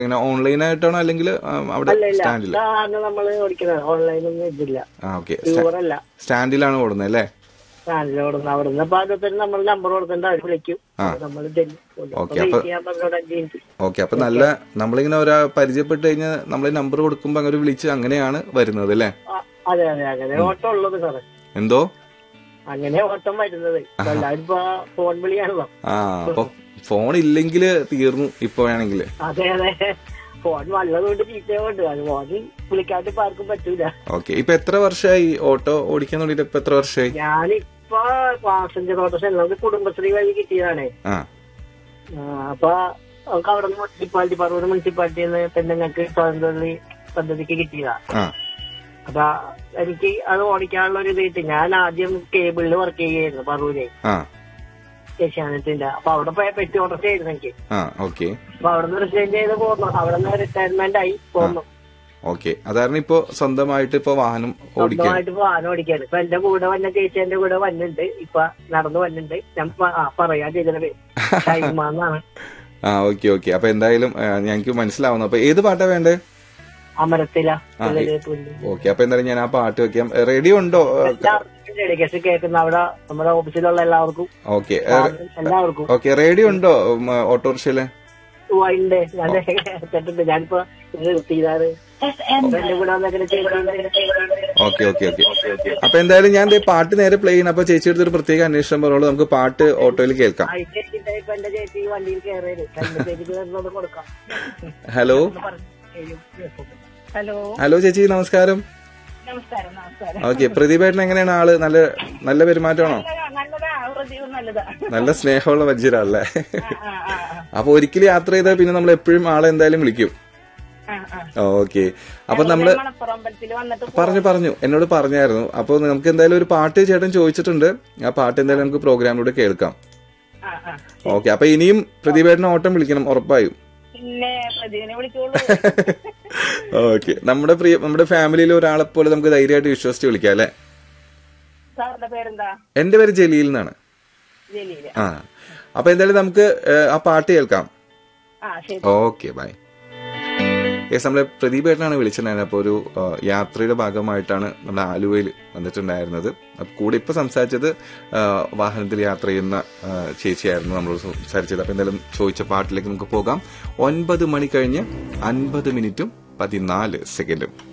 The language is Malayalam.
ഇങ്ങനെ ഓൺലൈൻ ആയിട്ടാണോ അല്ലെങ്കിൽ അവിടെ അല്ല ഇല്ല സ്റ്റാൻഡിൽ ഇതാണ് നമ്മള് ഓടിക്കുന്നത് ഓൺലൈനൊന്നും ഇതില്ല ആ ഓക്കെ പ്യൂറല്ല സ്റ്റാൻഡിലാണ് ഓടുന്നത് അല്ലേ ചാനലിൽ ഓടുന്നത് അവിടെ നിന്ന് അപ്പൊ അതൊക്കെ നമ്മൾ നമ്പർ കൊടുത്തിട്ട് അവർ വിളിക്കും നമ്മൾ ഓക്കേ, അപ്പൊ- ചെയ്യാൻ പറഞ്ഞോട് അഞ്ച് മിനിറ്റ് ഓക്കെ അപ്പൊ നല്ല നമ്മളിങ്ങനെ ഒരാ പരിചയപ്പെട്ട് കഴിഞ്ഞാൽ നമ്മൾ നമ്പർ കൊടുക്കുമ്പോ അങ്ങനെ വിളിച്ച് അങ്ങനെയാണ് വരുന്നത് അല്ലേ ആ, അതെ അതെ അങ്ങനെ ഓട്ടം ഉള്ളത് സാറേ എന്തോ അങ്ങനെ ഓട്ടം വരുന്നത് ഇപ്പൊ എല്ലാവരും ഇപ്പൊ ഫോൺ വിളിയാണല്ലോ ആ അപ്പൊ ഫോൺ ഇല്ലെങ്കിൽ തീർന്നു ഇപ്പോഴാണെങ്കിൽ അതെ അതെ ഫോൺ വല്ലതുകൊണ്ട് ചീത്തയുണ്ട് അത് ഫോൺ വിളിക്കാണ്ട് ഇപ്പൊ ആർക്കും പറ്റൂല ഓക്കെ ഇപ്പൊ എത്ര വർഷമായി ഓട്ടോ ഓടിക്കാൻ തുടങ്ങിയിട്ട് ഇപ്പൊ എത്ര വർഷമായി ഞാനിപ്പോ പാസഞ്ചർ ഓട്ടോസ് എല്ലാം കുടുംബശ്രീ വഴി കിട്ടിയതാണേ ആ ആ, അപ്പൊ നമുക്ക് അവിടെ നിന്ന് മുനിസിപ്പാലിറ്റി പറവൂർ മുനിസിപ്പാലിറ്റിയിൽ നിന്ന് പെണ്ണുങ്ങൾക്ക് സ്വാതന്ത്ര്യ പദ്ധതിക്ക് കിട്ടിയതാ ആ അപ്പൊ എനിക്ക് അത് ഓടിക്കാനുള്ള ഒരു ഇത് കിട്ടി ഞാൻ ആദ്യം കേബിളിൽ വർക്ക് ചെയ്യുകയായിരുന്നു പറവൂര് ആ ഏഷ്യാനെറ്റിന്റെ അപ്പൊ അവിടെ പോയ പെറ്റി ഓർഡർ ചെയ്തിരുന്നു എനിക്ക് ആ ഓക്കെ അപ്പൊ അവിടെ നിന്ന് റിസൈൻ ചെയ്ത് പോന്നു അവിടെ നിന്ന് റിട്ടയർമെന്റ് ആയി പോന്നു ഓക്കെ അതാരണം ഇപ്പൊ സ്വന്തമായിട്ട് ഇപ്പൊ വാഹനം ഓടിക്കാൻ സ്വന്തമായിട്ട് വാഹനം ഓടിക്കാണ് ഇപ്പൊ എന്റെ കൂടെ വന്ന ചേച്ചി എന്റെ കൂടെ വന്നിട്ടുണ്ട് ഇപ്പൊ നടന്നു വന്നിട്ടുണ്ട് ഞാൻ പ- ആ, പറയാ ചേച്ചിയുടെ പേര് ഷൈമ എന്നാണ് ആ ഓക്കെ ഓക്കെ അപ്പൊ എന്തായാലും ആ, ഞങ്ങൾക്ക് മനസ്സിലാവുന്നു അപ്പൊ ഏത് പാട്ടാ വേണ്ടേ അമരത്തില ആ, ഓക്കെ അപ്പൊ എന്തായാലും ഞാൻ ആ പാട്ട് വെക്കാം റേഡിയോ ഉണ്ടോ ഡെഡിക്കേഷൻ കേൾക്കുന്ന അവിടെ നമ്മുടെ ഓഫീസിലുള്ള എല്ലാവർക്കും ഓക്കെ എല്ലാവർക്കും ഓക്കെ റേഡിയോ ഉണ്ടോ ഉം, ഓട്ടോറിക്ഷയില് ഉണ്ട് ഞാൻ കേട്ടിട്ടുണ്ട് ഞാനിപ്പോ ഇത് നിർത്തിയതാണ് അപ്പൊ എന്റെ കൂടെ വന്നേക്കുന്ന ചേച്ചി ഓക്കെ ഓക്കെ ഓക്കെ അപ്പൊ എന്തായാലും ഞാൻ ദേ പാട്ട് നേരെ പ്ലേ ചെയ്യണം അപ്പൊ ചേച്ചിയുടെ ഒരു പ്രത്യേക അന്വേഷണം പറയുള്ളൂ നമുക്ക് പാട്ട് ഓട്ടോയിൽ കേൾക്കാം ആ, ഈ ചേച്ചിന്റെ ഇപ്പൊ എന്റെ ചേച്ചി വണ്ടിയിൽ കയറിയത് എന്റെ ചേച്ചിക്ക് വരുന്നത് കൊടുക്കാം ഹലോ ഹലോ ഹലോ ചേച്ചി നമസ്കാരം നമസ്കാരം നമസ്കാരം ഓക്കെ പ്രതിഭേട്ടൻ എങ്ങനെയാണ് ആള് നല്ല നല്ല പെരുമാറ്റമാണോ നല്ലതാ നല്ലതാ ഹൃദയവും നല്ലതാ നല്ല സ്നേഹമുള്ള മനുഷ്യരല്ലേ ആ ആ അപ്പൊ ഒരിക്കലും യാത്ര ചെയ്താൽ പിന്നെ നമ്മൾ എപ്പോഴും ആളെ എന്തായാലും വിളിക്കും ആ ആ ഓക്കെ അപ്പൊ നമ്മള് മണപ്പുറം അമ്പലത്തിൽ വന്നിട്ട് പറഞ്ഞു പറഞ്ഞു എന്നോട് പറഞ്ഞായിരുന്നു അപ്പൊ നമുക്ക് എന്തായാലും ഒരു പാട്ട് ചേട്ടൻ ചോദിച്ചിട്ടുണ്ട് ആ പാട്ട് എന്തായാലും നമുക്ക് പ്രോഗ്രാമിലൂടെ കേൾക്കാം ആ ആ ഓക്കെ അപ്പൊ ഇനിയും പ്രതിഭേട്ടനെ ഓട്ടം വിളിക്കണം ഉറപ്പായും പിന്നെ പ്രതിദിനെ വിളിച്ചോളൂ ഓക്കെ നമ്മുടെ പ്രിയ നമ്മുടെ ഫാമിലിയിലെ ഒരാളെ പോലെ നമുക്ക് ധൈര്യമായിട്ട് വിശ്വസിച്ച് വിളിക്കാം അല്ലെ സാറിന്റെ പേരെന്താ എന്റെ പേര് ജലീൽ എന്നാണ് ജലീല് ആ അപ്പൊ എന്തായാലും നമുക്ക് ഏഹ്, ആ പാട്ട് കേൾക്കാം ആ ശരി ഓക്കെ ബൈ യെസ് നമ്മളെ പ്രദീപേട്ടനാണ് വിളിച്ചിട്ടുണ്ടായിരുന്നത് അപ്പോൾ ഒരു ആ, യാത്രയുടെ ഭാഗമായിട്ടാണ് നമ്മുടെ ആലുവയിൽ വന്നിട്ടുണ്ടായിരുന്നത് അപ്പോൾ കൂടെ ഇപ്പോൾ സംസാരിച്ചത് ആ, വാഹനത്തിൽ യാത്ര ചെയ്യുന്ന ആ, ചേച്ചിയായിരുന്നു നമ്മളോട് സംസാരിച്ചത് അപ്പോൾ എന്തായാലും ചോദിച്ച പാട്ടിലേക്ക് നമുക്ക് പോകാം ഒൻപത് മണി കഴിഞ്ഞ് അൻപത് മിനിറ്റും പതിനാല് സെക്കൻഡും